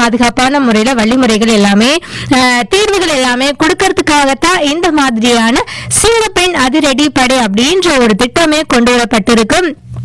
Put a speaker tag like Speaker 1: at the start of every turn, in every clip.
Speaker 1: பாதுகாப்பான முறையில வழிமுறைகள் எல்லாமே அஹ், தீர்வுகள் எல்லாமே கொடுக்கறதுக்காகத்தான் இந்த மாதிரியான சிங்கப்பெண் அதிரடி படை அப்படின்ற ஒரு திட்டமே கொண்டு வரப்பட்டிருக்கு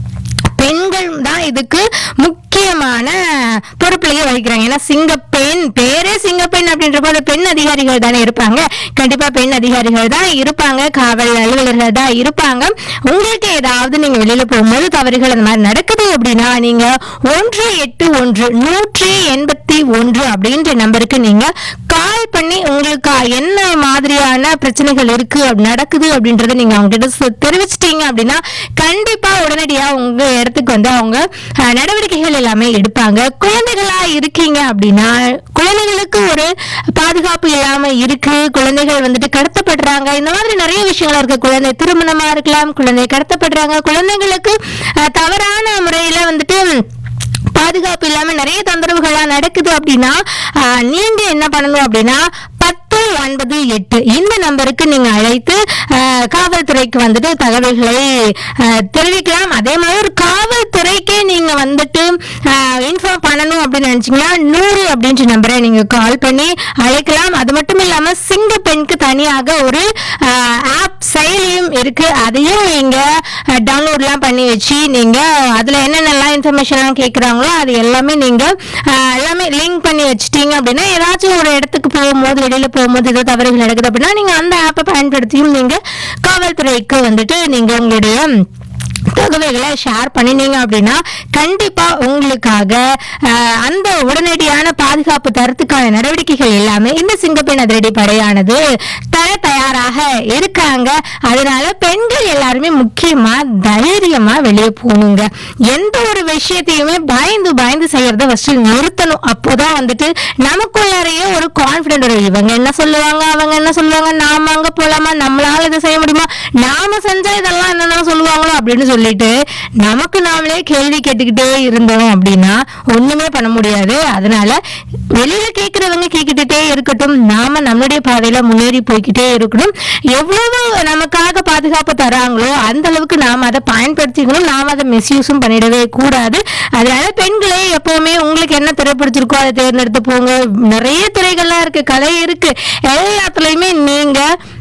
Speaker 1: பெண்கள் தான் இதுக்கு முக்கியமான பொறுப்புலையே வகிக்கிறாங்க ஏன்னா சிங்கப்பெண் பேரே சிங்கப்பெண் அப்படின்றப்போ அது பெண் அதிகாரிகள் தானே இருப்பாங்க கண்டிப்பா பெண் அதிகாரிகள் தான் இருப்பாங்க காவல் அலுவலர்கள் தான் இருப்பாங்க உங்களுக்கு ஏதாவது நீங்க வெளியில போகும்போது தவறுகள் அந்த மாதிரி நடக்குது அப்படின்னா நீங்க ஒன்று எட்டு ஒன்று நூற்றி எண்பத்தி ஒன்று அப்படின்ற நம்பருக்கு நீங்க கால் பண்ணி உங்களுக்கு என்ன மாதிரியான பிரச்சனைகள் இருக்கு அப்படி நடக்குது அப்படின்றத நீங்க அவங்க கிட்ட சொ- தெரிவிச்சிட்டீங்க அப்படின்னா கண்டிப்பா உடனடியா உங்க இடத்துக்கு வந்து அவங்க அஹ், நடவடிக்கைகள் எல்லாமே எடுப்பாங்க குழந்தைகளா இருக்கீங்க அப்படின்னா குழந்தைகளுக்கு ஒரு பாதுகாப்பு இல்லாம இருக்கு குழந்தைகள் வந்துட்டு கடத்தப்படுறாங்க இந்த மாதிரி நிறைய விஷயங்கள் இருக்கு குழந்தை திருமணமா இருக்கலாம் குழந்தை கடத்தப்படுறாங்க குழந்தைங்களுக்கு அஹ், தவறான முறையில வந்துட்டு பாதுகாப்பு இல்லாம நிறைய தொந்தரவுகள்லாம் நடக்குது அப்படின்னா ஆஹ், நீங்க என்ன பண்ணணும் அப்படின்னா பத்து ஒன்பது எட்டு இந்த நம்பருக்கு நீங்க அழைத்து ஆஹ், காவல்துறைக்கு வந்துட்டு தகவல்களை ஆஹ், தெரிவிக்கலாம் அதே மாதிரி ஒரு காவல்துறைக்கே நீங்க வந்துட்டு இன்ஃபார்ம் பண்ணணும் அப்படின்னு நினைச்சீங்கன்னா நூறு அப்படின்ற நம்பரை நீங்க கால் பண்ணி அழைக்கலாம் அது மட்டும் இல்லாம சிங்க பெண்ணுக்கு தனியாக ஒரு ஆப் செயலியும் இருக்கு அதையும் நீங்க டவுன்லோட்லாம் பண்ணி வச்சு நீங்க அதுல என்னென்னலாம் இன்ஃபர்மேஷன்லாம் கேட்குறாங்களோ அது எல்லாமே நீங்க ஆஹ், எல்லாமே லிங்க் பண்ணி வச்சிட்டீங்க அப்படின்னா ஏதாச்சும் ஒரு இடத்துக்கு போகும்போது வெளியில போகும்போது ஏதோ தவறுகள் நடக்குது அப்படின்னா நீங்க அந்த ஆப்பை பயன்படுத்தியும் நீங்க காவல்துறைக்கு வந்துட்டு நீங்க உங்களுடைய தகவல்களை ஷேர் பண்ணினீங்க அப்படின்னா கண்டிப்பா உங்களுக்காக அஹ், அந்த உடனடியான பாதுகாப்பு தரத்துக்கான நடவடிக்கைகள் எல்லாமே இந்த சிங்கப்பெண் அதிரடி படையானது தர தயாராக இருக்காங்க அதனால பெண்கள் எல்லாருமே முக்கியமா தைரியமா வெளியே போகணுங்க எந்த ஒரு விஷயத்தையுமே பயந்து பயந்து செய்யறத ஃபர்ஸ்ட் நிறுத்தணும் அப்போதான் வந்துட்டு நமக்குள்ளாரையே ஒரு கான்பிடென்ட் வரும் இவங்க என்ன சொல்லுவாங்க அவங்க என்ன சொல்லுவாங்க நாம அங்க போலாமா நம்மளால இதை செய்ய முடியுமா நாம செஞ்சா இதெல்லாம் என்னென்ன சொல்லுவாங்களோ அப்படின்னு சொல்லிட்டு நமக்கு நாமளே கேள்வி கேட்டுக்கிட்டே இருந்தோம் அப்படின்னா ஒண்ணுமே பண்ண முடியாது அதனால வெளியில கேட்கறவங்க கேட்டுக்கிட்டே இருக்கட்டும் நாம நம்மளுடைய பாதையில முன்னேறி போய்க்கிட்டே இருக்கணும் எவ்வளவு நமக்காக பாதுகாப்பு தராங்களோ அந்த அளவுக்கு நாம அதை பயன்படுத்திக்கணும் நாம அதை மிஸ்யூஸும் பண்ணிடவே கூடாது அதனால பெண்களே எப்பவுமே உங்களுக்கு என்ன திரை பிடிச்சிருக்கோ அதை தேர்ந்தெடுத்து போங்க நிறைய திரைகள்லாம் இருக்கு கலை இருக்கு எல்லாத்துலயுமே நீங்க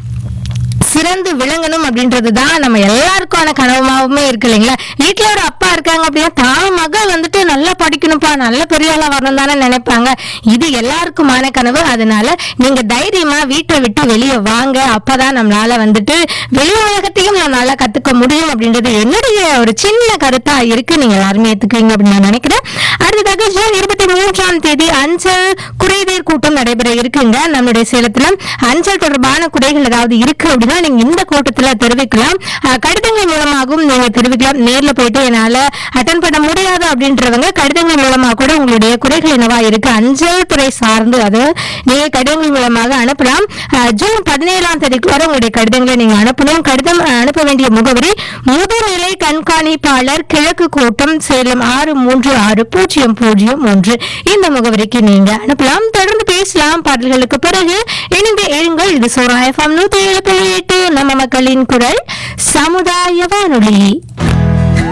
Speaker 1: சிறந்து விளங்கணும் அப்படின்றது தான் நம்ம எல்லாருக்கான கனவுமாவுமே இருக்கு இல்லைங்களா வீட்டுல ஒரு அப்பா இருக்காங்க அப்படின்னா தான் மகள் வந்துட்டு நல்லா படிக்கணும்ப்பா நல்ல பெரிய ஆளா வரணும் தானே நினைப்பாங்க இது எல்லாருக்குமான கனவு அதனால நீங்க தைரியமா வீட்டை விட்டு வெளியே வாங்க அப்பதான் நம்மளால வந்துட்டு வெளி உலகத்தையும் நம்மளால கத்துக்க முடியும் அப்படின்றது என்னுடைய ஒரு சின்ன கருத்தா இருக்கு நீங்க எல்லாருமே ஏத்துக்குவீங்க அப்படின்னு நான் நினைக்கிறேன் அடுத்ததாக ஜூன் இருபத்தி மூன்றாம் தேதி அஞ்சல் குறைதீர் கூட்டம் நடைபெற இருக்குங்க நம்மளுடைய சேலத்துல அஞ்சல் தொடர்பான குறைகள் ஏதாவது இருக்கு அப்படின்னா நீங்க இந்த கூட்டத்துல தெரிவிக்கலாம் அஹ், கடிதங்கள் மூலமாகவும் நீங்க தெரிவிக்கலாம் நேர்ல போயிட்டு என்னால அட்டன் பண்ண முடியாது அப்படின்றவங்க கடிதங்கள் மூலமா கூட உங்களுடைய குறைகள் என்னவா இருக்கு அஞ்சல் துறை சார்ந்து அது நீங்க கடிதங்கள் மூலமாக அனுப்பலாம் அஹ், ஜூன் பதினேழாம் தேதிக்கு வரை உங்களுடைய கடிதங்களை நீங்க அனுப்பணும் கடிதம் அஹ், அனுப்ப வேண்டிய முகவரி முதுநிலை கண்காணிப்பாளர் கிழக்கு கோட்டம் சேலம் ஆறு மூன்று ஆறு பூஜ்ஜியம் பூஜ்ஜியம் ஒன்று இந்த முகவரிக்கு நீங்க அனுப்பலாம் தொடர்ந்து பேசலாம் பாடல்களுக்கு பிறகு இணைந்து எழுங்கள் இது சோரா எஃப்எம் நூத்தி ஏழு புள்ளி எட்டு நம்ம மக்களின் குரல் சமுதாய வானொலி